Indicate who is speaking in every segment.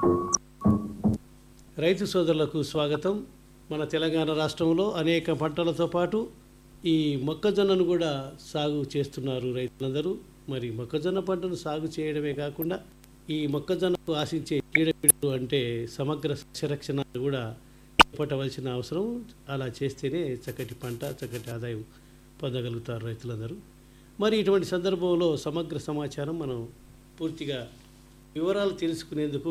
Speaker 1: రైతు సోదరులకు స్వాగతం మన తెలంగాణ రాష్ట్రంలో అనేక పంటలతో పాటు ఈ మొక్కజొన్నను కూడా సాగు చేస్తున్నారు రైతులందరూ మరి మొక్కజొన్న పంటను సాగు చేయడమే కాకుండా ఈ మొక్కజొన్నకు ఆశించే చీడపీడలు అంటే సమగ్ర సంరక్షణ కూడా చేపట్టవలసిన అవసరం అలా చేస్తేనే చక్కటి పంట చక్కటి ఆదాయం పొందగలుగుతారు రైతులందరూ మరి ఇటువంటి సందర్భంలో సమగ్ర సమాచారం మనం పూర్తిగా వివరాలు తెలుసుకునేందుకు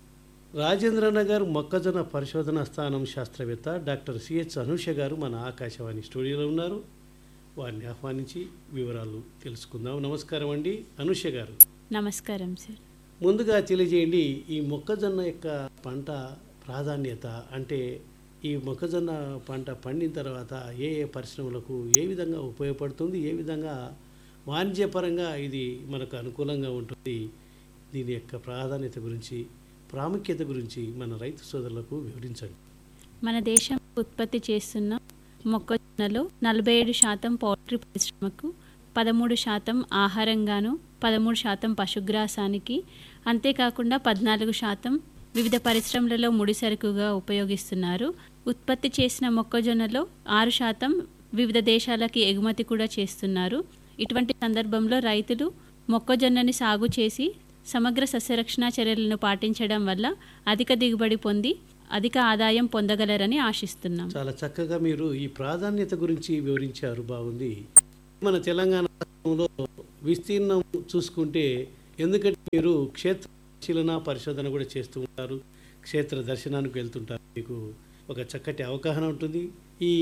Speaker 1: రాజేంద్ర నగర్ మొక్కజొన్న పరిశోధన స్థానం శాస్త్రవేత్త డాక్టర్ సిహెచ్ అనూష గారు మన ఆకాశవాణి స్టూడియోలో ఉన్నారు వారిని ఆహ్వానించి వివరాలు తెలుసుకుందాం నమస్కారం అండి అనూష గారు
Speaker 2: నమస్కారం సార్
Speaker 1: ముందుగా తెలియజేయండి ఈ మొక్కజొన్న యొక్క పంట ప్రాధాన్యత అంటే ఈ మొక్కజొన్న పంట పండిన తర్వాత ఏ ఏ పరిశ్రమలకు ఏ విధంగా ఉపయోగపడుతుంది ఏ విధంగా వాణిజ్యపరంగా ఇది మనకు అనుకూలంగా ఉంటుంది దీని యొక్క ప్రాధాన్యత గురించి ప్రాముఖ్యత గురించి మన రైతు సోదరులకు వివరించండి
Speaker 2: మన దేశం ఉత్పత్తి చేస్తున్న మొక్కజొన్నలో నలభై ఏడు శాతం పౌల్ట్రీ పరిశ్రమకు పదమూడు శాతం ఆహారంగాను పదమూడు శాతం పశుగ్రాసానికి అంతేకాకుండా పద్నాలుగు శాతం వివిధ పరిశ్రమలలో ముడి సరుకుగా ఉపయోగిస్తున్నారు ఉత్పత్తి చేసిన మొక్కజొన్నలో ఆరు శాతం వివిధ దేశాలకి ఎగుమతి కూడా చేస్తున్నారు ఇటువంటి సందర్భంలో రైతులు మొక్కజొన్నని సాగు చేసి సమగ్ర సస్యరక్షణ చర్యలను పాటించడం వల్ల అధిక దిగుబడి పొంది అధిక ఆదాయం పొందగలరని ఆశిస్తున్నాం
Speaker 1: చాలా చక్కగా మీరు ఈ ప్రాధాన్యత గురించి వివరించారు బాగుంది మన తెలంగాణ రాష్ట్రంలో విస్తీర్ణం చూసుకుంటే ఎందుకంటే మీరు క్షేత్ర పరిశీలన పరిశోధన కూడా చేస్తూ ఉంటారు క్షేత్ర దర్శనానికి వెళ్తుంటారు మీకు ఒక చక్కటి అవగాహన ఉంటుంది ఈ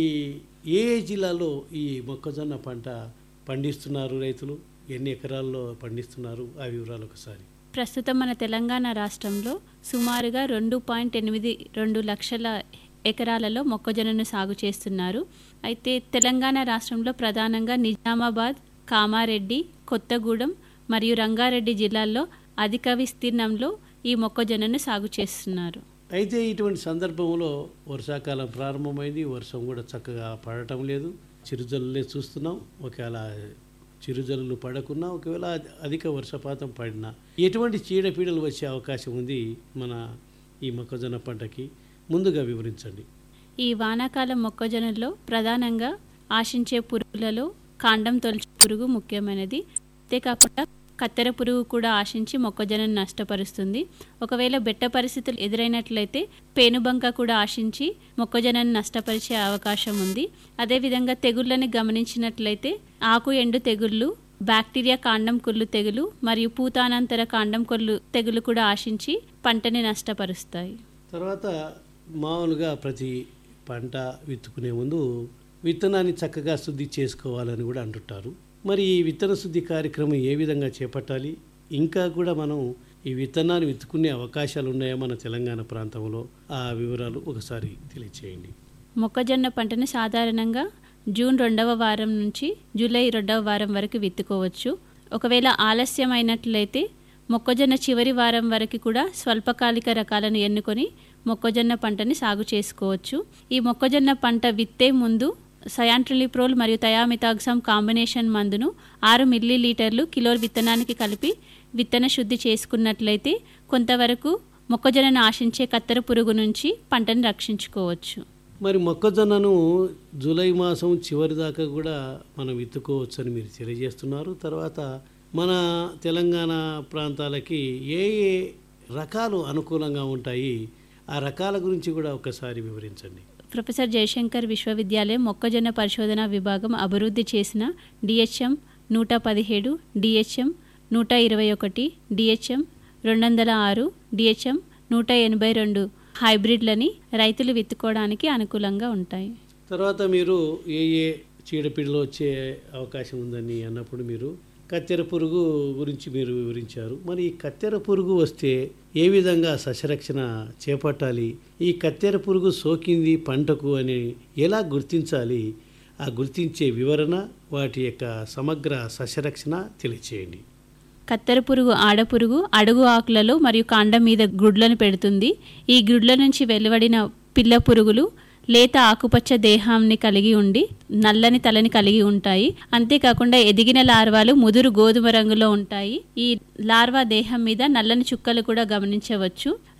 Speaker 1: ఏ ఏ జిల్లాలో ఈ మొక్కజొన్న పంట పండిస్తున్నారు రైతులు ఎన్ని ఎకరాల్లో పండిస్తున్నారు ఆ వివరాలు ఒకసారి
Speaker 2: ప్రస్తుతం మన తెలంగాణ రాష్ట్రంలో సుమారుగా రెండు పాయింట్ ఎనిమిది రెండు లక్షల ఎకరాలలో మొక్కజొన్నను సాగు చేస్తున్నారు అయితే తెలంగాణ రాష్ట్రంలో ప్రధానంగా నిజామాబాద్ కామారెడ్డి కొత్తగూడెం మరియు రంగారెడ్డి జిల్లాల్లో అధిక విస్తీర్ణంలో ఈ మొక్కజొన్నను సాగు చేస్తున్నారు
Speaker 1: అయితే ఇటువంటి సందర్భంలో వర్షాకాలం ప్రారంభమైంది వర్షం కూడా చక్కగా పడటం లేదు చిరుజల్లులే చూస్తున్నాం ఒకవేళ చిరుజల్లులు పడకున్నా ఒకవేళ అధిక వర్షపాతం పడినా ఎటువంటి చీడపీడలు వచ్చే అవకాశం ఉంది మన ఈ మొక్కజొన్న పంటకి ముందుగా వివరించండి
Speaker 2: ఈ వానాకాలం మొక్కజొన్నలో ప్రధానంగా ఆశించే పురుగులలో కాండం తొలచు పురుగు ముఖ్యమైనది అంతేకాకుండా కత్తెర పురుగు కూడా ఆశించి మొక్కజొన్నను నష్టపరుస్తుంది ఒకవేళ బెట్ట పరిస్థితులు ఎదురైనట్లయితే పేనుబంక కూడా ఆశించి మొక్కజొన్నను నష్టపరిచే అవకాశం ఉంది అదేవిధంగా తెగుళ్ళని గమనించినట్లయితే ఆకు ఎండు తెగుళ్ళు బ్యాక్టీరియా కాండం కుళ్ళు తెగులు మరియు పూతానంతర కాండం కొల్లు తెగులు కూడా ఆశించి పంటని నష్టపరుస్తాయి
Speaker 1: తర్వాత మామూలుగా ప్రతి పంట విత్తుకునే ముందు విత్తనాన్ని చక్కగా శుద్ధి చేసుకోవాలని కూడా అంటుంటారు మరి ఈ విత్తన శుద్ధి కార్యక్రమం ఏ విధంగా చేపట్టాలి ఇంకా కూడా మనం ఈ విత్తనాన్ని విత్తుకునే అవకాశాలు ఉన్నాయా మన తెలంగాణ ప్రాంతంలో ఆ వివరాలు ఒకసారి తెలియచేయండి
Speaker 2: మొక్కజొన్న పంటను సాధారణంగా జూన్ రెండవ వారం నుంచి జూలై రెండవ వారం వరకు విత్తుకోవచ్చు ఒకవేళ ఆలస్యమైనట్లయితే మొక్కజొన్న చివరి వారం వరకు కూడా స్వల్పకాలిక రకాలను ఎన్నుకొని మొక్కజొన్న పంటని సాగు చేసుకోవచ్చు ఈ మొక్కజొన్న పంట విత్తే ముందు సయాంట్రిలిప్రోల్ మరియు థయామితాగ్జామ్ కాంబినేషన్ మందును ఆరు మిల్లీ లీటర్లు కిలో విత్తనానికి కలిపి విత్తన శుద్ధి చేసుకున్నట్లయితే కొంతవరకు మొక్కజొన్నను ఆశించే కత్తెర పురుగు నుంచి పంటను రక్షించుకోవచ్చు
Speaker 1: మరి మొక్కజొన్నను జూలై మాసం చివరి దాకా కూడా మనం విత్తుకోవచ్చు అని మీరు తెలియజేస్తున్నారు తర్వాత మన తెలంగాణ ప్రాంతాలకి ఏ ఏ రకాలు అనుకూలంగా ఉంటాయి ఆ రకాల గురించి కూడా ఒకసారి వివరించండి
Speaker 2: ప్రొఫెసర్ జయశంకర్ విశ్వవిద్యాలయం మొక్కజొన్న పరిశోధన విభాగం అభివృద్ధి చేసిన డిహెచ్ఎం నూట పదిహేడు డిహెచ్ఎం నూట ఇరవై ఒకటి డిహెచ్ఎం రెండు వందల ఆరు డిహెచ్ఎం నూట ఎనభై రెండు హైబ్రిడ్లని రైతులు విత్తుకోవడానికి అనుకూలంగా ఉంటాయి
Speaker 1: తర్వాత మీరు ఏ ఏ చీడపీడలు వచ్చే అవకాశం ఉందని అన్నప్పుడు మీరు కత్తెర పురుగు గురించి మీరు వివరించారు మరి ఈ కత్తెర పురుగు వస్తే ఏ విధంగా సస్యరక్షణ చేపట్టాలి ఈ కత్తెర పురుగు సోకింది పంటకు అని ఎలా గుర్తించాలి ఆ గుర్తించే వివరణ వాటి యొక్క సమగ్ర సస్యరక్షణ తెలియచేయండి
Speaker 2: కత్తెర పురుగు ఆడపురుగు అడుగు ఆకులలో మరియు కాండం మీద గుడ్లను పెడుతుంది ఈ గుడ్ల నుంచి వెలువడిన పిల్ల పురుగులు లేత ఆకుపచ్చ దేహాన్ని కలిగి ఉండి నల్లని తలని కలిగి ఉంటాయి అంతేకాకుండా ఎదిగిన లార్వాలు ముదురు గోధుమ రంగులో ఉంటాయి ఈ లార్వా దేహం మీద నల్లని చుక్కలు కూడా గమనించవచ్చు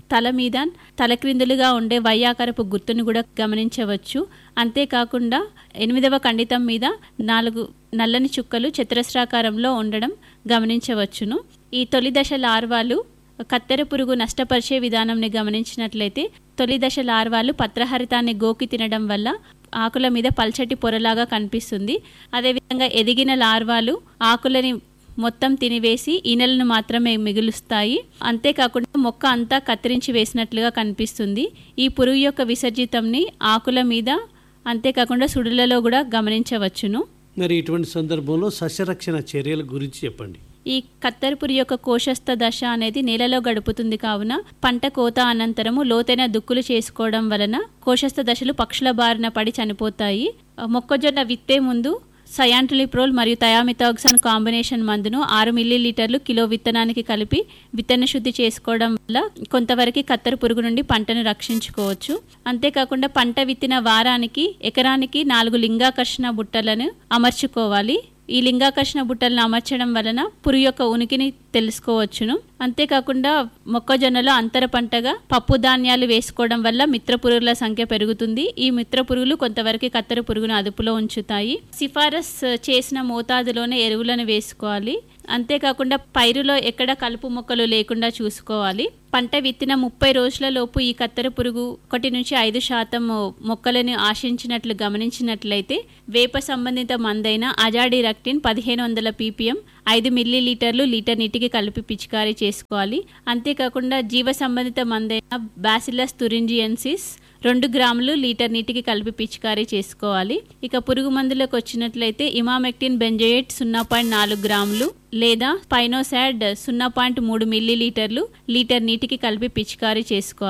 Speaker 2: తల మీద తలక్రిందులుగా ఉండే వయ్యాకరపు గుర్తును కూడా గమనించవచ్చు అంతేకాకుండా ఎనిమిదవ ఖండితం మీద నాలుగు నల్లని చుక్కలు చతురస్రాకారంలో ఉండడం గమనించవచ్చును ఈ తొలి దశ లార్వాలు కత్తెర పురుగు నష్టపరిచే విధానంని గమనించినట్లయితే తొలి దశ లార్వాలు పత్రహరితాన్ని గోకి తినడం వల్ల ఆకుల మీద పల్చటి పొరలాగా కనిపిస్తుంది అదేవిధంగా ఎదిగిన లార్వాలు ఆకులని మొత్తం తినివేసి ఈనెలను మాత్రమే మిగులుస్తాయి అంతేకాకుండా మొక్క అంతా కత్తిరించి వేసినట్లుగా కనిపిస్తుంది ఈ పురుగు యొక్క విసర్జితంని ఆకుల మీద అంతేకాకుండా సుడులలో కూడా గమనించవచ్చును
Speaker 1: మరి ఇటువంటి సందర్భంలో సస్యరక్షణ చర్యల గురించి చెప్పండి
Speaker 2: ఈ కత్తెరపురి యొక్క కోశస్థ దశ అనేది నేలలో గడుపుతుంది కావున పంట కోత అనంతరము లోతైన దుక్కులు చేసుకోవడం వలన కోశస్థ దశలు పక్షుల బారిన పడి చనిపోతాయి ఆ, మొక్కజొన్న విత్తే ముందు సయాంట్రిలిప్రోల్ మరియు థయామిథాక్సాన్ కాంబినేషన్ మందును ఆరు మిల్లీలీటర్లు కిలో విత్తనానికి కలిపి విత్తన శుద్ధి చేసుకోవడం వల్ల కొంతవరకు కత్తెర పురుగు నుండి పంటను రక్షించుకోవచ్చు అంతేకాకుండా పంట విత్తిన వారానికి ఎకరానికి నాలుగు లింగాకర్షణ బుట్టలను అమర్చుకోవాలి ఈ లింగాకర్షణ బుట్టలను అమర్చడం వలన పురుగు యొక్క ఉనికిని తెలుసుకోవచ్చును అంతేకాకుండా మొక్కజొన్నలో అంతర పంటగా పప్పు ధాన్యాలు వేసుకోవడం వల్ల మిత్ర పురుగుల సంఖ్య పెరుగుతుంది ఈ మిత్ర పురుగులు కొంతవరకు కత్తెర పురుగును అదుపులో ఉంచుతాయి సిఫారస్ చేసిన మోతాదులోనే ఎరువులను వేసుకోవాలి అంతేకాకుండా పైరులో ఎక్కడ కలుపు మొక్కలు లేకుండా చూసుకోవాలి పంట విత్తిన ముప్పై రోజుల లోపు ఈ కత్తెర పురుగు ఒకటి నుంచి ఐదు శాతం మొక్కలను ఆశించినట్లు గమనించినట్లయితే వేప సంబంధిత మందైన అజాడి రక్టిన్ పదిహేను వందల పీపీఎం ఐదు మిల్లీ లీటర్లు లీటర్ నీటికి కలిపి పిచికారీ చేసుకోవాలి అంతేకాకుండా జీవ సంబంధిత మందైన బాసిలస్ తురింజియన్సిస్ రెండు గ్రాములు లీటర్ నీటికి కలిపి పిచికారీ చేసుకోవాలి ఇక పురుగు మందులకు వచ్చినట్లయితే ఇమామెక్టిన్ బెంజోయేట్ సున్నా పాయింట్ నాలుగు గ్రాములు లేదా పైనోసాడ్ సున్నా పాయింట్ మూడు మిల్లీ లీటర్లు లీటర్ నీటికి కలిపి పిచికారీ చేసుకోవాలి